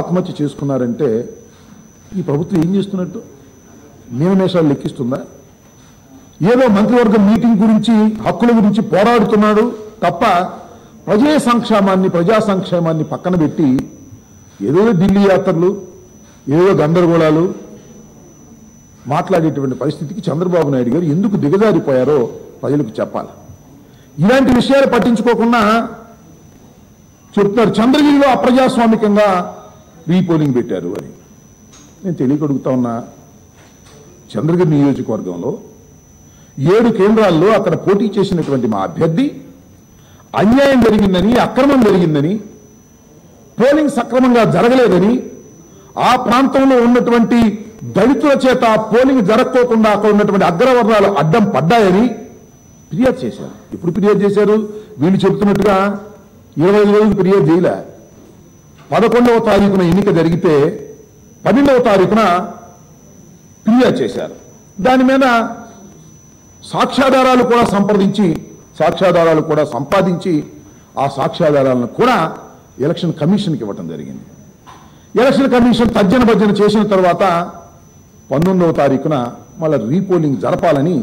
ఆత్మహత్య చేసుకున్నారంటే ఈ ప్రభుత్వం ఏం చేస్తున్నట్టు నియమేషాలు లెక్కిస్తుందా ఏదో మంత్రివర్గం మీటింగ్ గురించి హక్కుల గురించి పోరాడుతున్నాడు తప్ప ప్రజా సంక్షేమాన్ని ప్రజా సంక్షేమాన్ని పక్కన పెట్టి ఏదో ఢిల్లీ యాత్రలు ఏదో గందరగోళాలు మాట్లాడేటువంటి పరిస్థితికి చంద్రబాబు నాయుడు గారు ఎందుకు దిగజారిపోయారో ప్రజలకు చెప్పాలి ఇలాంటి విషయాలు పట్టించుకోకుండా చెప్తున్నారు చంద్రగిరిలో అప్రజాస్వామికంగా రీపోలింగ్ పెట్టారు అని నేను తెలియక అడుగుతా ఉన్నా చంద్రగిరి నియోజకవర్గంలో ఏడు కేంద్రాల్లో అక్కడ పోటీ చేసినటువంటి మా అభ్యర్థి అన్యాయం జరిగిందని అక్రమం జరిగిందని పోలింగ్ సక్రమంగా జరగలేదని ఆ ప్రాంతంలో ఉన్నటువంటి దళితుల చేత పోలింగ్ జరగకోకుండా అక్కడ ఉన్నటువంటి అగ్రవర్ణాలు అడ్డం పడ్డాయని ఫిర్యాదు చేశారు ఎప్పుడు ఫిర్యాదు చేశారు వీళ్ళు చెబుతున్నట్టుగా ఇరవై ఐదు రోజులు ఫిర్యాదు చేయలే పదకొండవ తారీఖున ఎన్నిక జరిగితే పన్నెండవ తారీఖున ఫిర్యాదు చేశారు దాని మీద సాక్ష్యాధారాలు కూడా సంప్రదించి సాక్ష్యాధారాలు కూడా సంపాదించి ఆ సాక్ష్యాధారాలను కూడా ఎలక్షన్ కమిషన్కి ఇవ్వటం జరిగింది ఎలక్షన్ కమిషన్ తర్జన భర్జన చేసిన తర్వాత పంతొమ్మిదవ తారీఖున మళ్ళీ రీపోలింగ్ జరపాలని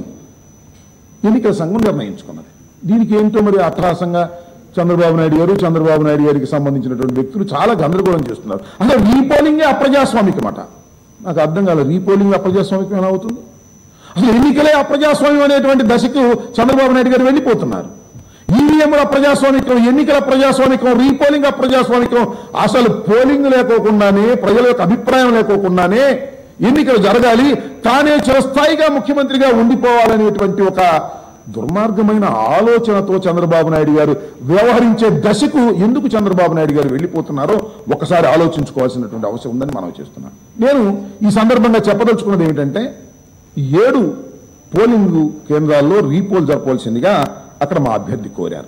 ఎన్నికల సంఘం నిర్ణయించుకున్నది దీనికి ఏంటో మరి అట్రాసంగా చంద్రబాబు నాయుడు గారు చంద్రబాబు నాయుడు గారికి సంబంధించినటువంటి వ్యక్తులు చాలా గందరగోళం చేస్తున్నారు అసలు రీపోలింగే అప్రజాస్వామికమాట నాకు అర్థం కాలేదు రీపోలింగ్ అప్రజాస్వామికం ఎలా అవుతుంది అసలు ఎన్నికలే అప్రజాస్వామ్యం అనేటువంటి దశకు చంద్రబాబు నాయుడు గారు వెళ్ళిపోతున్నారు ఈవీఎంల ప్రజాస్వామికం ఎన్నికల ప్రజాస్వామికం రీపోలింగ్ అప్రజాస్వామికం అసలు పోలింగ్ లేకోకుండానే ప్రజల యొక్క అభిప్రాయం లేకోకుండానే ఎన్నికలు జరగాలి తానే చిరస్థాయిగా ముఖ్యమంత్రిగా ఉండిపోవాలనేటువంటి ఒక దుర్మార్గమైన ఆలోచనతో చంద్రబాబు నాయుడు గారు వ్యవహరించే దశకు ఎందుకు చంద్రబాబు నాయుడు గారు వెళ్ళిపోతున్నారో ఒకసారి ఆలోచించుకోవాల్సినటువంటి అవసరం ఉందని మనం చేస్తున్నాం నేను ఈ సందర్భంగా చెప్పదలుచుకున్నది ఏమిటంటే ఈ ఏడు పోలింగ్ కేంద్రాల్లో రీపోల్ జరపవలసిందిగా అక్కడ మా అభ్యర్థి కోరారు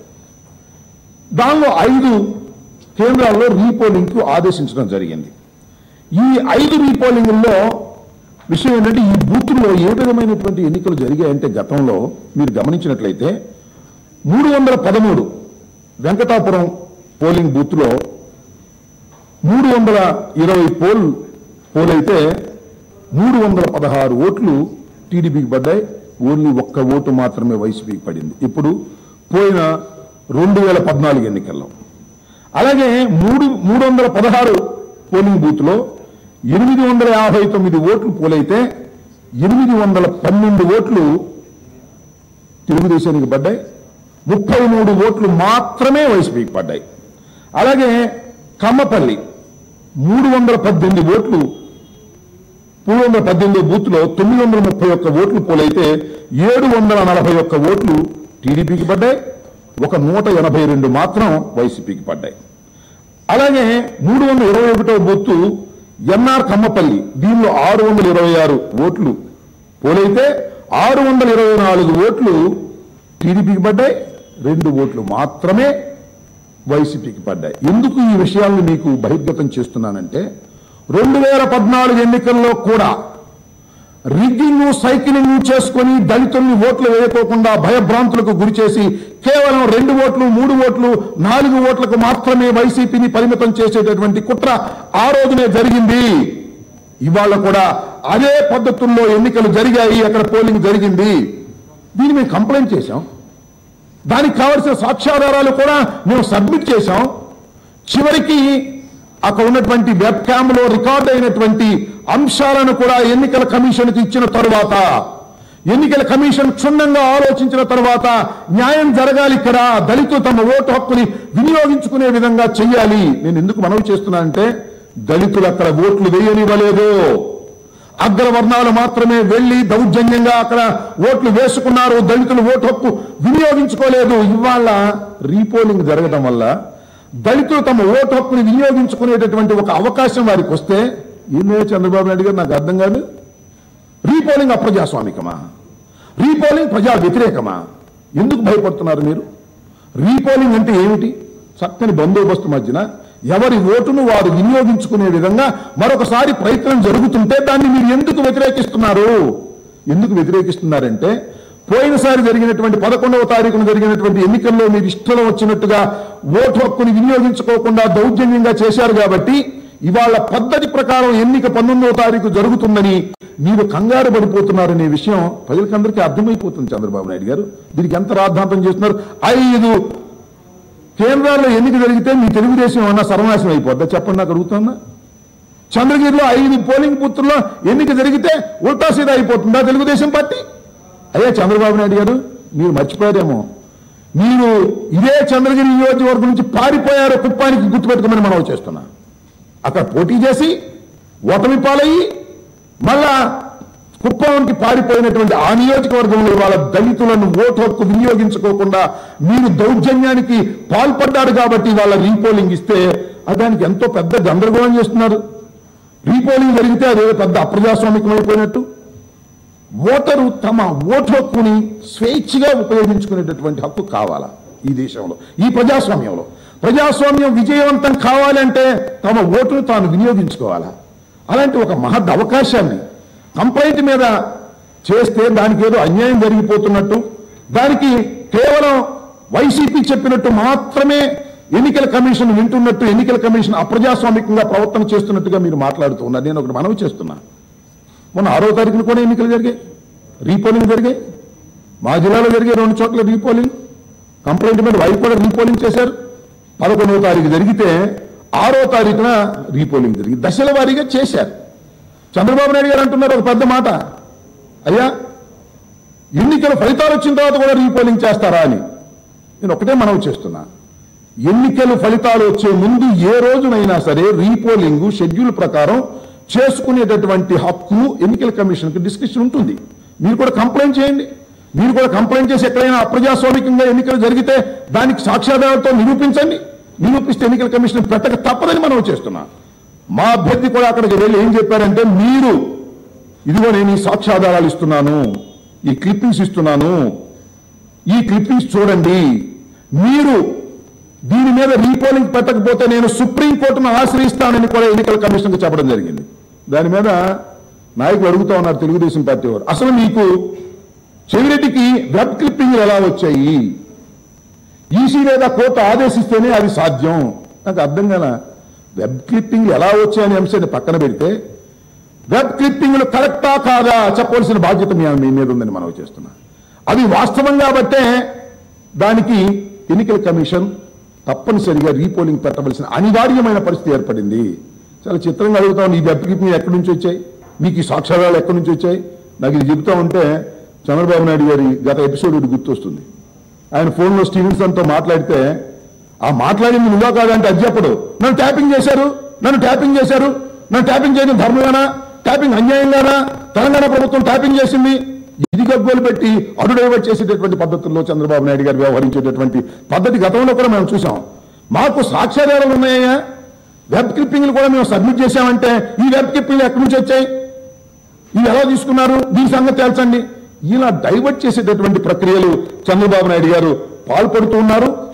దానిలో ఐదు కేంద్రాల్లో రీపోలింగ్కు ఆదేశించడం జరిగింది ఈ ఐదు రీపోలింగ్లో విషయం ఏంటంటే ఈ బూత్లో ఏ విధమైనటువంటి ఎన్నికలు జరిగాయంటే గతంలో మీరు గమనించినట్లయితే మూడు వందల పదమూడు వెంకటాపురం పోలింగ్ బూత్లో మూడు వందల ఇరవై పోల్ పోల్ అయితే మూడు వందల పదహారు ఓట్లు టీడీపీకి పడ్డాయి ఓన్లీ ఒక్క ఓటు మాత్రమే వైసీపీకి పడింది ఇప్పుడు పోయిన రెండు వేల పద్నాలుగు ఎన్నికల్లో అలాగే మూడు మూడు వందల పదహారు పోలింగ్ బూత్లో ఎనిమిది వందల యాభై తొమ్మిది ఓట్లు పోలైతే ఎనిమిది వందల పన్నెండు ఓట్లు తెలుగుదేశానికి పడ్డాయి ముప్పై మూడు ఓట్లు మాత్రమే వైసీపీకి పడ్డాయి అలాగే కమ్మపల్లి మూడు వందల పద్దెనిమిది ఓట్లు మూడు వందల పద్దెనిమిది బూత్లో తొమ్మిది వందల ముప్పై ఒక్క ఓట్లు పోలైతే ఏడు వందల నలభై ఒక్క ఓట్లు టీడీపీకి పడ్డాయి ఒక నూట ఎనభై రెండు మాత్రం వైసీపీకి పడ్డాయి అలాగే మూడు వందల ఇరవై ఒకటో బొత్తు ఎన్ఆర్ కమ్మపల్లి దీనిలో ఆరు వందల ఇరవై ఆరు ఓట్లు పోలైతే ఆరు వందల ఇరవై నాలుగు ఓట్లు టీడీపీకి పడ్డాయి రెండు ఓట్లు మాత్రమే వైసీపీకి పడ్డాయి ఎందుకు ఈ విషయాలను మీకు బహిర్గతం చేస్తున్నానంటే రెండు వేల పద్నాలుగు ఎన్నికల్లో కూడా రిగ్గింగ్ సైకిలింగ్ చేసుకొని దళితుల్ని ఓట్లు వేయకోకుండా భయభ్రాంతులకు గురి చేసి కేవలం రెండు ఓట్లు మూడు ఓట్లు నాలుగు ఓట్లకు మాత్రమే వైసీపీని పరిమితం చేసేటటువంటి కుట్ర ఆ రోజునే జరిగింది ఇవాళ కూడా అదే పద్ధతుల్లో ఎన్నికలు జరిగాయి అక్కడ పోలింగ్ జరిగింది దీన్ని మేము కంప్లైంట్ చేశాం దానికి కావలసిన సాక్ష్యాధారాలు కూడా మేము సబ్మిట్ చేశాం చివరికి అక్కడ ఉన్నటువంటి వెబ్ క్యామ్ లో రికార్డ్ అయినటువంటి అంశాలను కూడా ఎన్నికల కమిషన్కి ఇచ్చిన తరువాత ఎన్నికల కమిషన్ క్షుణ్ణంగా ఆలోచించిన తర్వాత న్యాయం జరగాలి ఇక్కడ దళితులు తమ ఓటు హక్కుని వినియోగించుకునే విధంగా చెయ్యాలి నేను ఎందుకు మనవి చేస్తున్నానంటే దళితులు అక్కడ ఓట్లు వేయనివ్వలేదు అగ్రవర్ణాలు మాత్రమే వెళ్లి దౌర్జన్యంగా అక్కడ ఓట్లు వేసుకున్నారు దళితులు ఓటు హక్కు వినియోగించుకోలేదు ఇవాళ రీపోలింగ్ జరగడం వల్ల దళితులు తమ ఓటు హక్కుని వినియోగించుకునేటటువంటి ఒక అవకాశం వారికి వస్తే ఏమే చంద్రబాబు నాయుడు గారు నాకు అర్థం కాదు రీపోలింగ్ అప్రజాస్వామికమా రీపోలింగ్ ప్రజా వ్యతిరేకమా ఎందుకు భయపడుతున్నారు మీరు రీపోలింగ్ అంటే ఏమిటి చక్కని బందోబస్తు మధ్యన ఎవరి ఓటును వారు వినియోగించుకునే విధంగా మరొకసారి ప్రయత్నం జరుగుతుంటే దాన్ని మీరు ఎందుకు వ్యతిరేకిస్తున్నారు ఎందుకు వ్యతిరేకిస్తున్నారంటే పోయినసారి జరిగినటువంటి పదకొండవ తారీఖున జరిగినటువంటి ఎన్నికల్లో మీరు ఇష్టం వచ్చినట్టుగా ఓటు హక్కుని వినియోగించుకోకుండా దౌర్జన్యంగా చేశారు కాబట్టి ఇవాళ పద్ధతి ప్రకారం ఎన్నిక పంతొమ్మిదవ తారీఖు జరుగుతుందని మీరు కంగారు పడిపోతున్నారనే విషయం ప్రజలకందరికీ అర్థమైపోతుంది చంద్రబాబు నాయుడు గారు దీనికి ఎంత రాద్ధాంతం చేస్తున్నారు ఐదు కేంద్రాల్లో ఎన్నిక జరిగితే మీ తెలుగుదేశం ఏమన్నా సర్వనాశనం అయిపోద్దా చెప్పండి నాకు అడుగుతున్నా చంద్రగిరిలో ఐదు పోలింగ్ బూత్ల్లో ఎన్నిక జరిగితే ఉల్టా సీదా అయిపోతుందా తెలుగుదేశం పార్టీ అదే చంద్రబాబు నాయుడు గారు మీరు మర్చిపోయారేమో మీరు ఇదే చంద్రగిరి నియోజకవర్గం నుంచి పారిపోయారు కుప్పానికి గుర్తుపెట్టుకోమని మనం చేస్తున్నా అక్కడ పోటీ చేసి ఓటమి పాలయ్యి మళ్ళా కుప్పానికి పారిపోయినటువంటి ఆ నియోజకవర్గంలో వాళ్ళ దళితులను ఓటు హక్కు వినియోగించుకోకుండా మీరు దౌర్జన్యానికి పాల్పడ్డారు కాబట్టి వాళ్ళ రీపోలింగ్ ఇస్తే ఆ దానికి ఎంతో పెద్ద గందరగోళం చేస్తున్నారు రీపోలింగ్ జరిగితే అదే పెద్ద అప్రజాస్వామికం అయిపోయినట్టు ఓటరు తమ ఓటు హక్కుని స్వేచ్ఛగా ఉపయోగించుకునేటటువంటి హక్కు కావాలా ఈ దేశంలో ఈ ప్రజాస్వామ్యంలో ప్రజాస్వామ్యం విజయవంతం కావాలంటే తమ ఓటును తాను వినియోగించుకోవాలా అలాంటి ఒక మహద్ అవకాశాన్ని కంప్లైంట్ మీద చేస్తే దానికి ఏదో అన్యాయం జరిగిపోతున్నట్టు దానికి కేవలం వైసీపీ చెప్పినట్టు మాత్రమే ఎన్నికల కమిషన్ వింటున్నట్టు ఎన్నికల కమిషన్ అప్రజాస్వామికంగా ప్రవర్తన చేస్తున్నట్టుగా మీరు మాట్లాడుతూ ఉన్నారు నేను ఒకటి మనవి చేస్తున్నా మొన్న ఆరో తారీఖున కూడా ఎన్నికలు జరిగాయి రీపోలింగ్ జరిగాయి మా జిల్లాలో జరిగే రెండు చోట్ల రీపోలింగ్ కంప్లైంట్ మీద వైపు కూడా రీపోలింగ్ చేశారు పదకొండవ తారీఖు జరిగితే ఆరో తారీఖున రీపోలింగ్ జరిగింది దశల వారీగా చేశారు చంద్రబాబు నాయుడు గారు అంటున్నారు ఒక పెద్ద మాట అయ్యా ఎన్నికల ఫలితాలు వచ్చిన తర్వాత కూడా రీపోలింగ్ చేస్తారా అని నేను ఒకటే మనవి చేస్తున్నా ఎన్నికల ఫలితాలు వచ్చే ముందు ఏ రోజునైనా సరే రీపోలింగ్ షెడ్యూల్ ప్రకారం చేసుకునేటటువంటి హక్కు ఎన్నికల కమిషన్ కి డిస్కషన్ ఉంటుంది మీరు కూడా కంప్లైంట్ చేయండి మీరు కూడా కంప్లైంట్ చేసి ఎక్కడైనా అప్రజాస్వామికంగా ఎన్నికలు జరిగితే దానికి సాక్ష్యాధారాలతో నిరూపించండి నిరూపిస్తే ఎన్నికల కమిషన్ పెట్టక తప్పదని మనం చేస్తున్నా మా అభ్యర్థి కూడా అక్కడికి వెళ్ళి ఏం చెప్పారంటే మీరు ఇదిగో నేను ఈ సాక్ష్యాధారాలు ఇస్తున్నాను ఈ క్లిప్పింగ్స్ ఇస్తున్నాను ఈ క్లిప్పింగ్స్ చూడండి మీరు దీని మీద రీపోలింగ్ పెట్టకపోతే నేను సుప్రీంకోర్టును ఆశ్రయిస్తానని కూడా ఎన్నికల కమిషన్కి చెప్పడం జరిగింది దాని మీద నాయకులు అడుగుతా ఉన్నారు తెలుగుదేశం పార్టీ వారు అసలు మీకు చెవిరెడ్డికి వెబ్ క్లిప్పింగ్లు ఎలా వచ్చాయి ఈసీ లేదా కోర్టు ఆదేశిస్తేనే అది సాధ్యం నాకు అర్థం కాల వెబ్ క్లిప్పింగ్లు ఎలా వచ్చాయనే అంశాన్ని పక్కన పెడితే వెబ్ క్లిప్పింగ్లు కరెక్టా కాదా చెప్పవలసిన బాధ్యత మీ మీ మీద ఉందని మనం చేస్తున్నా అది వాస్తవం కాబట్టే దానికి ఎన్నికల కమిషన్ తప్పనిసరిగా రీపోలింగ్ పెట్టవలసిన అనివార్యమైన పరిస్థితి ఏర్పడింది చాలా చిత్రంగా అడుగుతాం ఈ వెబ్ క్లిప్పింగ్ ఎక్కడి నుంచి వచ్చాయి మీకు ఈ సాక్ష్యాధారాలు ఎక్కడి నుంచి వచ్చాయి నాకు ఇది చెబుతా ఉంటే చంద్రబాబు నాయుడు గారి గత ఎపిసోడ్ ఒకటి గుర్తొస్తుంది ఆయన ఫోన్లో స్టీవెన్సన్తో మాట్లాడితే ఆ మాట్లాడింది నువ్వా కాదంటే అది చెప్పడు నన్ను ట్యాపింగ్ చేశారు నన్ను ట్యాపింగ్ చేశారు నన్ను ట్యాపింగ్ చేయడం ధర్మమేనా ట్యాపింగ్ అన్యాయంగానా తెలంగాణ ప్రభుత్వం ట్యాపింగ్ చేసింది ఇది గగ్గోలు పెట్టి అడు డైవర్ట్ చేసేటటువంటి పద్ధతుల్లో చంద్రబాబు నాయుడు గారు వ్యవహరించేటటువంటి పద్ధతి గతంలో కూడా మేము చూసాం మాకు సాక్ష్యాధారాలు ఉన్నాయా వెబ్ క్లిప్పింగ్లు కూడా మేము సబ్మిట్ చేశామంటే ఈ వెబ్ క్లిప్పింగ్లు ఎక్కడి నుంచి వచ్చాయి ఇవి ఎలా తీసుకున్నారు దీని సంగతి తేల్చండి ఇలా డైవర్ట్ చేసేటటువంటి ప్రక్రియలు చంద్రబాబు నాయుడు గారు పాల్పడుతూ ఉన్నారు